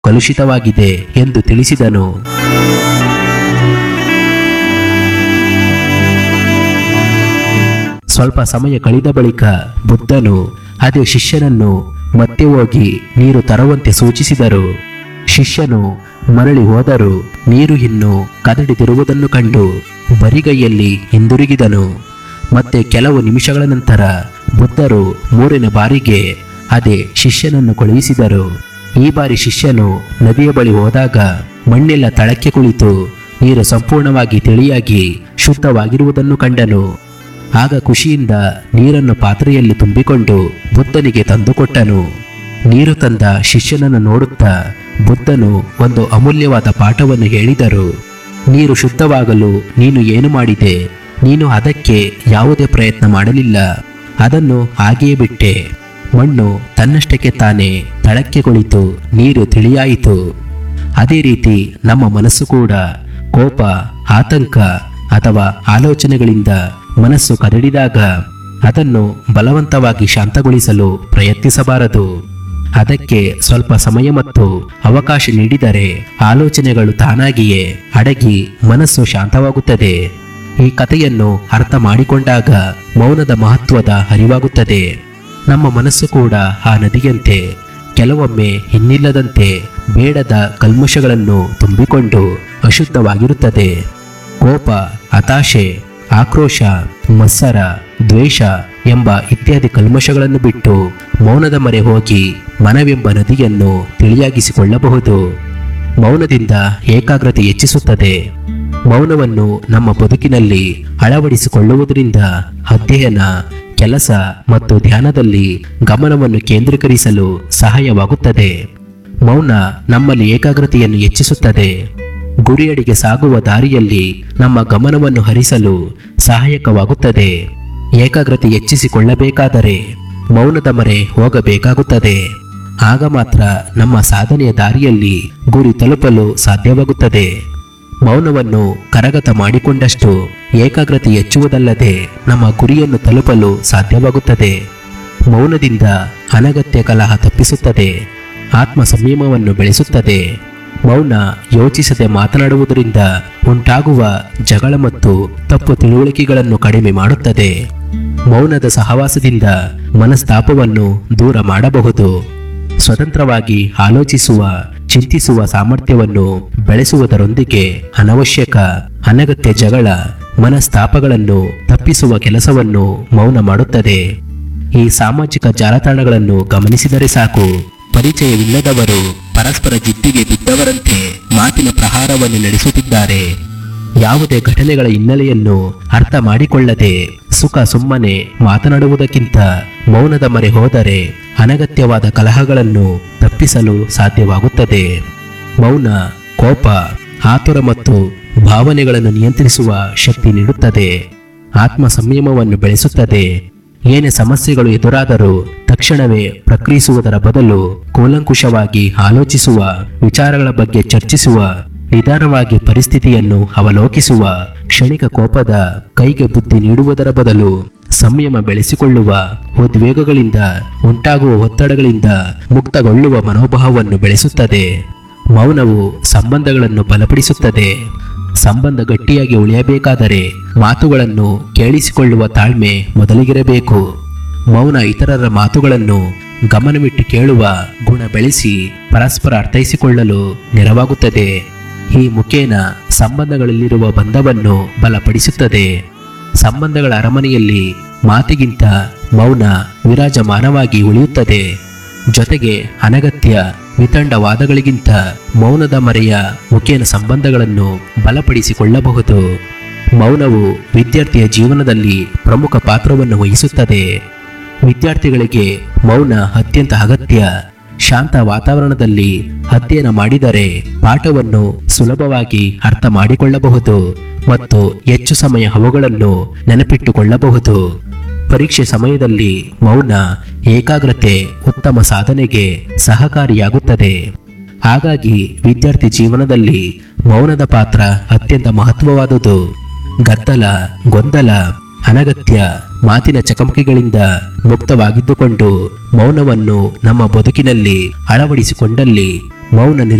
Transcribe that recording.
ಕಲುಷಿತವಾಗಿದೆ ಎಂದು ತಿಳಿಸಿದನು ಸ್ವಲ್ಪ ಸಮಯ ಕಳೆದ ಬಳಿಕ ಬುದ್ಧನು ಅದೇ ಶಿಷ್ಯನನ್ನು ಮತ್ತೆ ಹೋಗಿ ನೀರು ತರುವಂತೆ ಸೂಚಿಸಿದರು ಶಿಷ್ಯನು ಮರಳಿ ಹೋದರೂ ನೀರು ಇನ್ನು ಕದಡಿದಿರುವುದನ್ನು ಕಂಡು ಬರಿಗೈಯಲ್ಲಿ ಹಿಂದಿರುಗಿದನು ಮತ್ತೆ ಕೆಲವು ನಿಮಿಷಗಳ ನಂತರ ಬುದ್ಧರು ಮೂರನೇ ಬಾರಿಗೆ ಅದೇ ಶಿಷ್ಯನನ್ನು ಕಳುಹಿಸಿದರು ಈ ಬಾರಿ ಶಿಷ್ಯನು ನದಿಯ ಬಳಿ ಹೋದಾಗ ಮಣ್ಣೆಲ್ಲ ತಳಕ್ಕೆ ಕುಳಿತು ನೀರು ಸಂಪೂರ್ಣವಾಗಿ ತಿಳಿಯಾಗಿ ಶುದ್ಧವಾಗಿರುವುದನ್ನು ಕಂಡನು ಆಗ ಖುಷಿಯಿಂದ ನೀರನ್ನು ಪಾತ್ರೆಯಲ್ಲಿ ತುಂಬಿಕೊಂಡು ಬುದ್ಧನಿಗೆ ತಂದುಕೊಟ್ಟನು ನೀರು ತಂದ ಶಿಷ್ಯನನ್ನು ನೋಡುತ್ತಾ ಬುದ್ಧನು ಒಂದು ಅಮೂಲ್ಯವಾದ ಪಾಠವನ್ನು ಹೇಳಿದರು ನೀರು ಶುದ್ಧವಾಗಲು ನೀನು ಏನು ಮಾಡಿದೆ ನೀನು ಅದಕ್ಕೆ ಯಾವುದೇ ಪ್ರಯತ್ನ ಮಾಡಲಿಲ್ಲ ಅದನ್ನು ಹಾಗೆಯೇ ಬಿಟ್ಟೆ ಮಣ್ಣು ತನ್ನಷ್ಟಕ್ಕೆ ತಾನೇ ತಳಕ್ಕೆ ಕುಳಿತು ನೀರು ತಿಳಿಯಾಯಿತು ಅದೇ ರೀತಿ ನಮ್ಮ ಮನಸ್ಸು ಕೂಡ ಕೋಪ ಆತಂಕ ಅಥವಾ ಆಲೋಚನೆಗಳಿಂದ ಮನಸ್ಸು ಕದಡಿದಾಗ ಅದನ್ನು ಬಲವಂತವಾಗಿ ಶಾಂತಗೊಳಿಸಲು ಪ್ರಯತ್ನಿಸಬಾರದು ಅದಕ್ಕೆ ಸ್ವಲ್ಪ ಸಮಯ ಮತ್ತು ಅವಕಾಶ ನೀಡಿದರೆ ಆಲೋಚನೆಗಳು ತಾನಾಗಿಯೇ ಅಡಗಿ ಮನಸ್ಸು ಶಾಂತವಾಗುತ್ತದೆ ಈ ಕಥೆಯನ್ನು ಅರ್ಥ ಮಾಡಿಕೊಂಡಾಗ ಮೌನದ ಮಹತ್ವದ ಅರಿವಾಗುತ್ತದೆ ನಮ್ಮ ಮನಸ್ಸು ಕೂಡ ಆ ನದಿಯಂತೆ ಕೆಲವೊಮ್ಮೆ ಇನ್ನಿಲ್ಲದಂತೆ ಬೇಡದ ಕಲ್ಮಶಗಳನ್ನು ತುಂಬಿಕೊಂಡು ಅಶುದ್ಧವಾಗಿರುತ್ತದೆ ಕೋಪ ಹತಾಶೆ ಆಕ್ರೋಶ ಮತ್ಸರ ದ್ವೇಷ ಎಂಬ ಇತ್ಯಾದಿ ಕಲ್ಮಶಗಳನ್ನು ಬಿಟ್ಟು ಮೌನದ ಮೊರೆ ಹೋಗಿ ಮನವೆಂಬ ನದಿಯನ್ನು ತಿಳಿಯಾಗಿಸಿಕೊಳ್ಳಬಹುದು ಮೌನದಿಂದ ಏಕಾಗ್ರತೆ ಹೆಚ್ಚಿಸುತ್ತದೆ ಮೌನವನ್ನು ನಮ್ಮ ಬದುಕಿನಲ್ಲಿ ಅಳವಡಿಸಿಕೊಳ್ಳುವುದರಿಂದ ಅಧ್ಯಯನ ಕೆಲಸ ಮತ್ತು ಧ್ಯಾನದಲ್ಲಿ ಗಮನವನ್ನು ಕೇಂದ್ರೀಕರಿಸಲು ಸಹಾಯವಾಗುತ್ತದೆ ಮೌನ ನಮ್ಮಲ್ಲಿ ಏಕಾಗ್ರತೆಯನ್ನು ಹೆಚ್ಚಿಸುತ್ತದೆ ಗುರಿಯಡಿಗೆ ಸಾಗುವ ದಾರಿಯಲ್ಲಿ ನಮ್ಮ ಗಮನವನ್ನು ಹರಿಸಲು ಸಹಾಯಕವಾಗುತ್ತದೆ ಏಕಾಗ್ರತೆ ಹೆಚ್ಚಿಸಿಕೊಳ್ಳಬೇಕಾದರೆ ಮೌನದ ಮೊರೆ ಹೋಗಬೇಕಾಗುತ್ತದೆ ಆಗ ಮಾತ್ರ ನಮ್ಮ ಸಾಧನೆಯ ದಾರಿಯಲ್ಲಿ ಗುರಿ ತಲುಪಲು ಸಾಧ್ಯವಾಗುತ್ತದೆ ಮೌನವನ್ನು ಕರಗತ ಮಾಡಿಕೊಂಡಷ್ಟು ಏಕಾಗ್ರತೆ ಹೆಚ್ಚುವುದಲ್ಲದೆ ನಮ್ಮ ಗುರಿಯನ್ನು ತಲುಪಲು ಸಾಧ್ಯವಾಗುತ್ತದೆ ಮೌನದಿಂದ ಅನಗತ್ಯ ಕಲಹ ತಪ್ಪಿಸುತ್ತದೆ ಆತ್ಮ ಸಂಯಮವನ್ನು ಬೆಳೆಸುತ್ತದೆ ಮೌನ ಯೋಚಿಸದೆ ಮಾತನಾಡುವುದರಿಂದ ಉಂಟಾಗುವ ಜಗಳ ಮತ್ತು ತಪ್ಪು ತಿಳುವಳಿಕೆಗಳನ್ನು ಕಡಿಮೆ ಮಾಡುತ್ತದೆ ಮೌನದ ಸಹವಾಸದಿಂದ ಮನಸ್ತಾಪವನ್ನು ದೂರ ಮಾಡಬಹುದು ಸ್ವತಂತ್ರವಾಗಿ ಆಲೋಚಿಸುವ ಚಿಂತಿಸುವ ಸಾಮರ್ಥ್ಯವನ್ನು ಬೆಳೆಸುವುದರೊಂದಿಗೆ ಅನವಶ್ಯಕ ಅನಗತ್ಯ ಜಗಳ ಮನಸ್ತಾಪಗಳನ್ನು ತಪ್ಪಿಸುವ ಕೆಲಸವನ್ನು ಮೌನ ಮಾಡುತ್ತದೆ ಈ ಸಾಮಾಜಿಕ ಜಾಲತಾಣಗಳನ್ನು ಗಮನಿಸಿದರೆ ಸಾಕು ಪರಿಚಯವಿಲ್ಲದವರು ಪರಸ್ಪರ ಜಿದ್ದಿಗೆ ಬಿದ್ದವರಂತೆ ಮಾತಿನ ಪ್ರಹಾರವನ್ನು ನಡೆಸುತ್ತಿದ್ದಾರೆ ಯಾವುದೇ ಘಟನೆಗಳ ಹಿನ್ನೆಲೆಯನ್ನು ಅರ್ಥ ಮಾಡಿಕೊಳ್ಳದೆ ಸುಖ ಸುಮ್ಮನೆ ಮಾತನಾಡುವುದಕ್ಕಿಂತ ಮೌನದ ಮೊರೆ ಹೋದರೆ ಅನಗತ್ಯವಾದ ಕಲಹಗಳನ್ನು ತಪ್ಪಿಸಲು ಸಾಧ್ಯವಾಗುತ್ತದೆ ಮೌನ ಕೋಪ ಆತುರ ಮತ್ತು ಭಾವನೆಗಳನ್ನು ನಿಯಂತ್ರಿಸುವ ಶಕ್ತಿ ನೀಡುತ್ತದೆ ಆತ್ಮ ಸಂಯಮವನ್ನು ಬೆಳೆಸುತ್ತದೆ ಏನೇ ಸಮಸ್ಯೆಗಳು ಎದುರಾದರೂ ತಕ್ಷಣವೇ ಪ್ರಕ್ರಿಯಿಸುವುದರ ಬದಲು ಕೂಲಂಕುಷವಾಗಿ ಆಲೋಚಿಸುವ ವಿಚಾರಗಳ ಬಗ್ಗೆ ಚರ್ಚಿಸುವ ನಿಧಾನವಾಗಿ ಪರಿಸ್ಥಿತಿಯನ್ನು ಅವಲೋಕಿಸುವ ಕ್ಷಣಿಕ ಕೋಪದ ಕೈಗೆ ಬುದ್ಧಿ ನೀಡುವುದರ ಬದಲು ಸಂಯಮ ಬೆಳೆಸಿಕೊಳ್ಳುವ ಉದ್ವೇಗಗಳಿಂದ ಉಂಟಾಗುವ ಒತ್ತಡಗಳಿಂದ ಮುಕ್ತಗೊಳ್ಳುವ ಮನೋಭಾವವನ್ನು ಬೆಳೆಸುತ್ತದೆ ಮೌನವು ಸಂಬಂಧಗಳನ್ನು ಬಲಪಡಿಸುತ್ತದೆ ಸಂಬಂಧ ಗಟ್ಟಿಯಾಗಿ ಉಳಿಯಬೇಕಾದರೆ ಮಾತುಗಳನ್ನು ಕೇಳಿಸಿಕೊಳ್ಳುವ ತಾಳ್ಮೆ ಮೊದಲಿಗಿರಬೇಕು ಮೌನ ಇತರರ ಮಾತುಗಳನ್ನು ಗಮನವಿಟ್ಟು ಕೇಳುವ ಗುಣ ಬೆಳೆಸಿ ಪರಸ್ಪರ ಅರ್ಥೈಸಿಕೊಳ್ಳಲು ನೆರವಾಗುತ್ತದೆ ಈ ಮುಖೇನ ಸಂಬಂಧಗಳಲ್ಲಿರುವ ಬಂಧವನ್ನು ಬಲಪಡಿಸುತ್ತದೆ ಸಂಬಂಧಗಳ ಅರಮನೆಯಲ್ಲಿ ಮಾತಿಗಿಂತ ಮೌನ ವಿರಾಜಮಾನವಾಗಿ ಉಳಿಯುತ್ತದೆ ಜೊತೆಗೆ ಅನಗತ್ಯ ವಿತಂಡವಾದಗಳಿಗಿಂತ ಮೌನದ ಮರೆಯ ಮುಖೇನ ಸಂಬಂಧಗಳನ್ನು ಬಲಪಡಿಸಿಕೊಳ್ಳಬಹುದು ಮೌನವು ವಿದ್ಯಾರ್ಥಿಯ ಜೀವನದಲ್ಲಿ ಪ್ರಮುಖ ಪಾತ್ರವನ್ನು ವಹಿಸುತ್ತದೆ ವಿದ್ಯಾರ್ಥಿಗಳಿಗೆ ಮೌನ ಅತ್ಯಂತ ಅಗತ್ಯ ಶಾಂತ ವಾತಾವರಣದಲ್ಲಿ ಅಧ್ಯಯನ ಮಾಡಿದರೆ ಪಾಠವನ್ನು ಸುಲಭವಾಗಿ ಅರ್ಥ ಮಾಡಿಕೊಳ್ಳಬಹುದು ಮತ್ತು ಹೆಚ್ಚು ಸಮಯ ಅವುಗಳನ್ನು ನೆನಪಿಟ್ಟುಕೊಳ್ಳಬಹುದು ಪರೀಕ್ಷೆ ಸಮಯದಲ್ಲಿ ಮೌನ ಏಕಾಗ್ರತೆ ಉತ್ತಮ ಸಾಧನೆಗೆ ಸಹಕಾರಿಯಾಗುತ್ತದೆ ಹಾಗಾಗಿ ವಿದ್ಯಾರ್ಥಿ ಜೀವನದಲ್ಲಿ ಮೌನದ ಪಾತ್ರ ಅತ್ಯಂತ ಮಹತ್ವವಾದುದು ಗದ್ದಲ ಗೊಂದಲ ಅನಗತ್ಯ ಮಾತಿನ ಚಕಮಕಿಗಳಿಂದ ಮುಕ್ತವಾಗಿದ್ದುಕೊಂಡು ಮೌನವನ್ನು ನಮ್ಮ ಬದುಕಿನಲ್ಲಿ ಅಳವಡಿಸಿಕೊಂಡಲ್ಲಿ ಮೌನ